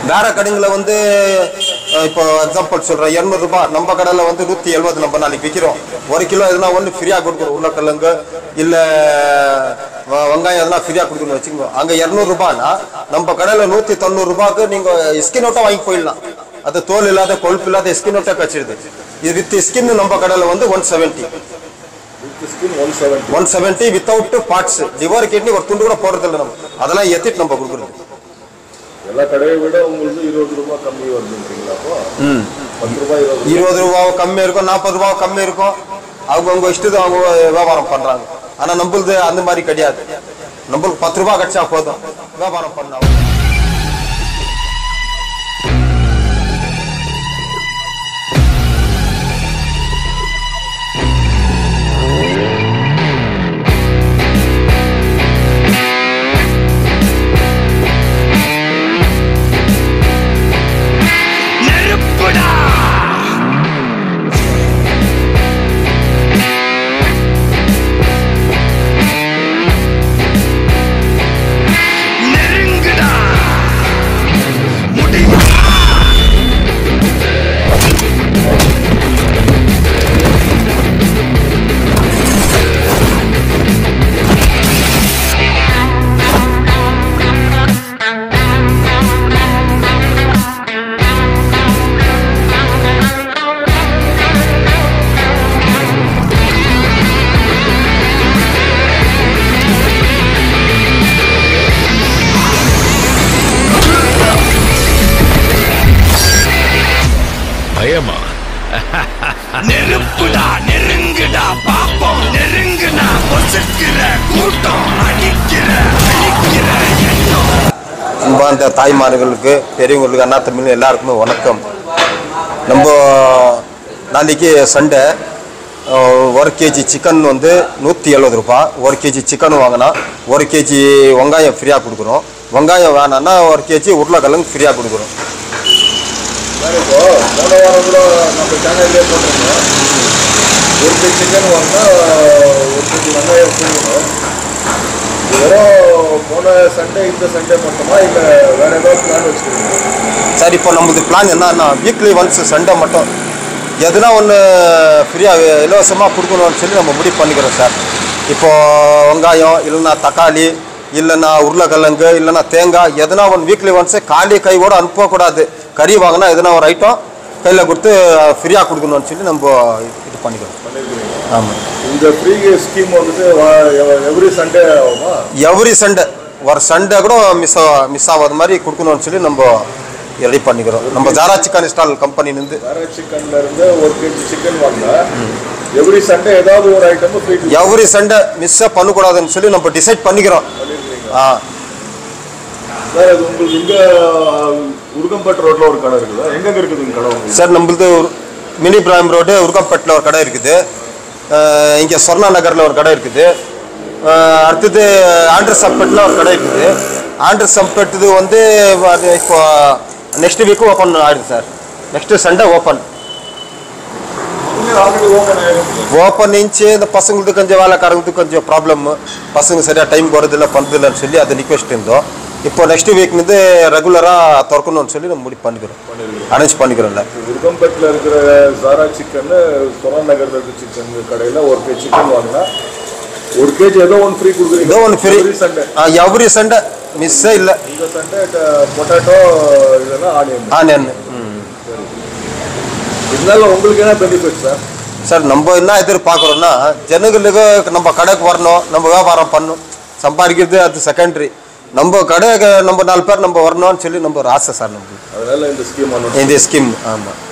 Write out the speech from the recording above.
வேற கடைங்களை வந்து அஹ், இப்போ எக்ஸாம்பிள் சொல்றேன் இரநூறுபா நம்ம கடையில் வந்து நூற்றி எழுபது நம்ம நாளைக்கு விற்கிறோம் ஒரு கிலோ எதுனா ஒன்று ஃப்ரீயாக கொடுக்குறோம் உருளைக்கிழங்கு இல்லை வ- வெங்காயம் எதனா ஃப்ரீயாக கொடுக்கணும்னு வச்சுக்கோங்க அங்கே இரநூறுபானா நம்ம கடையில் நூற்றி தொண்ணூறுபாக்கு நீங்கள் ஸ்கின் அவுட்டாக வாங்கி போயிடலாம் அது தோல் இல்லாத கொழுப்பு இல்லாத ஸ்கின் அவுட்டாக கச்சிடுது இது வித் ஸ்கின் நம்ம கடையில் வந்து one seventy skin one seventy one seventy without parts liver kidney ஒரு துண்டு கூட போடுறதில்ல நம்ம அதெல்லாம் ஏற்றிட்டு நம்ம கொடுக்குறது எல்லா கடையை விட உங்களுக்கு இருபது ரூபாய் கம்மி வருதுன்றீங்களா அப்போ ம் பத்து ரூபாய் இருபது இருபது ரூபாவும் கம்மி இருக்கும் நாற்பது ரூபாவும் கம்மி இருக்கும் அவங்கவுங்க இஷ்டத்துக்கு அவங்க வியாபாரம் பண்றாங்க ஆனா நம்மளுது அந்த மாதிரி கிடையாது நம்மளுக்கு பத்து ரூபாய் கிடைச்சா போதும் வியாபாரம் பண்ணலாம் நெருப்புடா நெருங்குடா முடியும் பயமா நெருப்புடா நெருங்குடா பாப்போம் நெருங்குனா பொசுக்கிற கூட்டம் அடிக்கிற அழிக்கிற எண்ணம் அன்பார்ந்த தாய்மார்களுக்கு பெரியவங்களுக்கு அண்ணா தமிழ் எல்லாருக்குமே வணக்கம் நம்ம நாளைக்கு சண்டே அஹ், ஒரு கேஜி சிக்கன் வந்து நூற்றி எழுபது ரூபாய் ஒரு கேஜி சிக்கன் வாங்கினா ஒரு கேஜி வெங்காயம் ஃப்ரீயாக கொடுக்குறோம் வெங்காயம் வேணான்னா ஒரு கேஜி உருளைக்கிழங்கு ஃப்ரீயாக கொடுக்குறோம் சார் இப்போ போன வாரம் கூட நம்ம சேனல்லே போட்டிருந்தோம் ஒரு கேஜி சிக்கன் வாங்கினா ஒரு கேஜி வெங்காயம் கொடுக்கணும் இது வெறும் போன சண்டே இந்த சண்டே மட்டுமா இல்லை வேற ஏதாவது பிளான் வச்சுக்கிறீங்க சரி இப்போ நம்மளுக்கு பிளான் என்னன்னா வீக்லி ஒன்ஸ் சண்டே மட்டும் எதுனா ஒன்று ஃப்ரீயாக இலவசமாக கொடுக்கணும்னு சொல்லி நம்ம முடிவு பண்ணிக்கிறோம் சார் இப்போ வெங்காயம் இல்லைன்னா தக்காளி இல்லைன்னா உருளைக்கிழங்கு இல்லைன்னா தேங்காய் எதுனா ஒன்று வீக்லி ஒன்ஸு காலி கையோடு அனுப்பக்கூடாது கறி வாங்கினா எதுனா ஒரு ஐட்டம் கையில் கொடுத்து ஃப்ரீயாக கொடுக்கணும்னு சொல்லி நம்ம இது பண்ணிக்கிறோம் பண்ணியிருக்கிறீங்க ஆமாம் இந்த ஃப்ரீ ஸ்கீம் வந்துட்டு எவ்ரி சண்டே ஆகுமா எவ்ரி சண்டே ஒரு சண்டே கூட மிஸ் மிஸ் ஆகாத மாதிரி கொடுக்கணும்னு சொல்லி நம்ம ரெடி பண்ணிக்கிறோம் நம்ம ஜாரா சிக்கன் ஸ்டால் கம்பெனிலேருந்து வேற சிக்கன்ல இருந்து ஒரு கேஜி சிக்கன் வாங்கினா எவ்ரி சண்டே ஏதாவது ஒரு ஐட்டம் ஃப்ரீ எவ்ரி சண்டே மிஸ்ஸே பண்ணக்கூடாதுன்னு சொல்லி நம்ம டிசைட் பண்ணிக்கிறோம் பண்ணியிருக்கிறீங்க ஆ சார் அது உங்களுக்கு இங்க உருகம்பேட் ரோட்ல ஒரு கடை இருக்குதா எங்க இருக்குது இந்த கடை உங்களுக்கு சார் நம்மளது மினி பிராம் ரோடு உருகம்பேட்டில் ஒரு கடை இருக்குது இங்கே சொர்ணா நகரில் ஒரு கடை இருக்குது அஹ் அடுத்தது ஆண்ட்ரஸ் சம்பேட்டில் ஒரு கடை இருக்குது ஆண்ட்ரஸ் சம்பேட்டுது வந்து அது இப்போ நெக்ஸ்ட் வீக்கு ஓப்பன் ஆயிடுது sir next Sunday open already open ஆயிருக்கு ஓப்பன் இன்ச்சு இந்த பசங்களுக்கு கொஞ்சம் வேலைக்காரங்களுக்கு கொஞ்சம் ப்ராப்ளம் பசங்க சரியாக டைம் போகிறதில்ல பண்ணுறதில்லன்னு சொல்லி அதை ரிக்வெஸ்ட் இருந்தோம் இப்போ நெக்ஸ்ட் வீக்லேருந்து ரெகுலராக திறக்கணும்னு சொல்லி நம்ம முடிவு பண்ணிக்கிறோம் அரேஞ்ச் பண்ணிக்கிறோம்ல உருகம்பேட்டில் இருக்கிற சாரா சிக்கன் சொரா நகர்ல இருக்கிற சிக்கன் கடையில ஒரு கேஜி சிக்கன் வாங்கினா ஒரு கேஜி ஏதோ ஒன்று ஃப்ரீ கொடுக்குறீங்க ஏதோ ஒன்று ஃப்ரீ சண்டே எவ்ரி சண்டே மிஸ்ஸே இல்லை இந்த சண்டே பொட்டேட்டோ இதெல்லாம் ஆனியன் ஆனியன் இதனால உங்களுக்கு என்ன பெனிஃபிட் சார் சார் நம்ம என்ன எதிர்பார்க்குறோன்னா ஜனங்களுக்கு நம்ம கடைக்கு வரணும் நம்ம வியாபாரம் பண்ணணும் சம்பாதிக்கிறது அது செகண்டரி நம்ம கடைக்கு நம்ம நாலு பேர் நம்ம வரணும்னு சொல்லி நம்ம ஒரு ஆசை சார் நம்மளுக்கு அதனால இந்த ஸ்கீம் இந்த ஸ்கீம் ஆமாம்